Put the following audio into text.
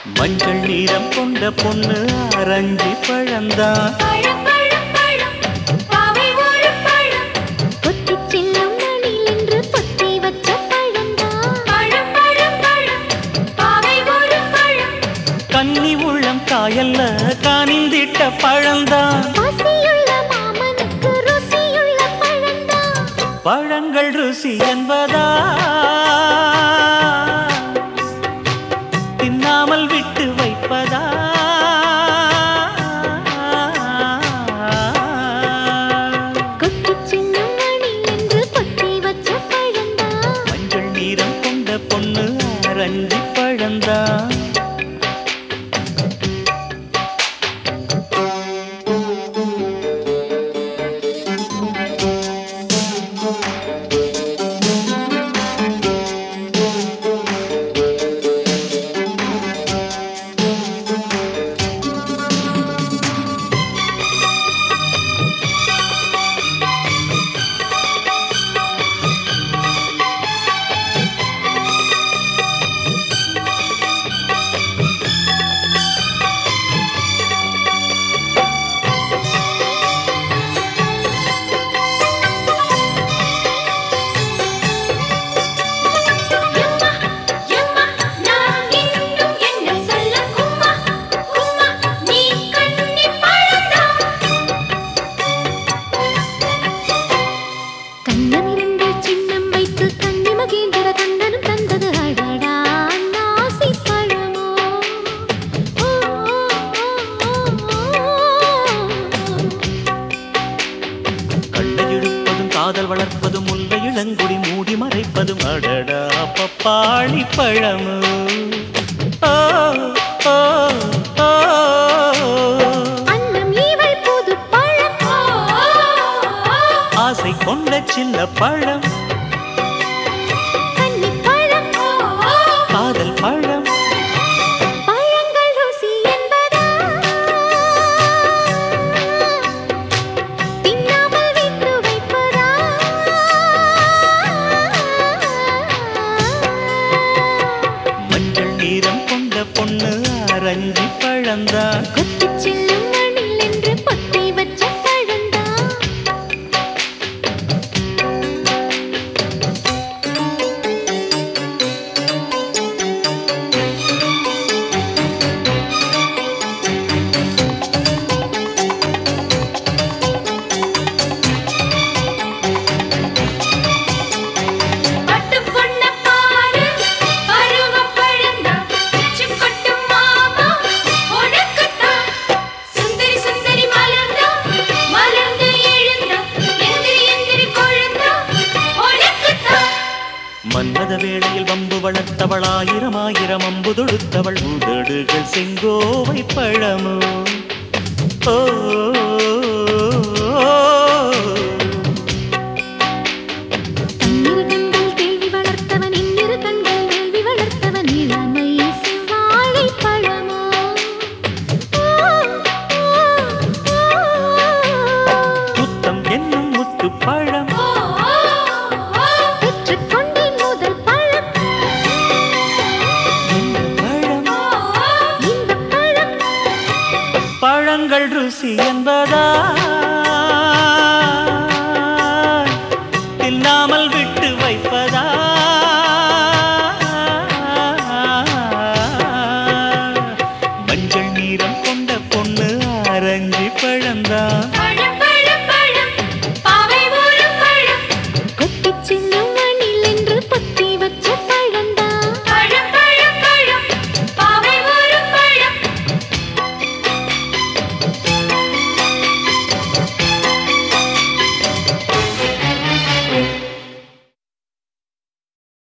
மஞ்சள் நிறம் கொண்ட பொண்ணு அரஞ்சி பழந்தான் பழம் பழம் பழம் பாவை ஒரு பழம் கொத்திச் செல்லும் நாளில் என்று பொத்தி வச்ச பழந்தான் பழம் பழம் பழம் பாவை ஒரு பழம் கன்னி உள்ளம் காயல்ல காணிந்திட்ட பழந்தான் பசியுள்ள மாமனுக்கு ருசியுள்ள பழந்தான் பழங்கள் ருசி என்பதா தின்னாமல் விட்டு வைப்பதா கொத்திச் செல்லும் நாளில் என்று பொத்தி வச்ச பழந்தான் மஞ்சள் நீரம் கொண்ட பொண்ணு அரஞ்சி பழந்தான் எம்மா எம்மா நான் இன்னும் என்ன சொல்ல கும்மா கும்மா நீ கண்ணி பழம்தான் கண்ணமிரண்டு சின்னம் வைத்து கண்ணி மகேந்திர கண்ணனும் தந்தது அடடா நாசி பழமோ ஓ, ஓ, ஓ, ஓ. கண்ணை இழுப்பதும் காதல் வளர்ப்பதும் முல்லை இளங்குடி மூடி மறைப்பதும் அடடா பப்பாளி பழமு ஓ, ஓ, ஓ. அன்னம் இவள் புது பழம் ஓ ஓ ஆசை கொண்ட சின்ன பழம் கன்னி பழம் காதல் பழம் பழங்கள் ருசி என்பதா தின்னாமல் விட்டு வைப்பதா மஞ்சள் நீரம் கொண்ட பொண்ணு அரஞ்சி பழந்தான் கொத்திச் செல்லும் மணில் என்று பொத்தி வச்ச பழந்தான் பட்டு பொண்ண பாரு பருவ பழந்தான் பிச்சு கொட்டு மாமா உனக்குத்தான் சுந்தரி சுந்தரி மலர்ந்தா மலர்ந்து எழுந்தா எந்திரி எந்திரி கொழுந்தா உனக்குத்தான் மன்மத வேளையில் வம்பு வளர்த்தவள் ஆயிரம் ஆயிரம் அம்பு தொடுத்தவள் உதடுகள் செங்கோவை பழமோ ஓ, ஓ, ஓ. தன்னிரு கண்கள் கேள்வி வளர்த்தவன் இன்னிரு கண்கள் வேள்வி வளர்த்தவன் இளமை செவ்வாழை பழமோ ஓ, ஓ, ஓ. முத்தம் என்னும் முத்து பழம் ஓ ஓ பெற்றுக்கொண்டேன் முதல் பழம் இந்த பழம் இந்த பழம் பழங்கள் ருசி என்பதா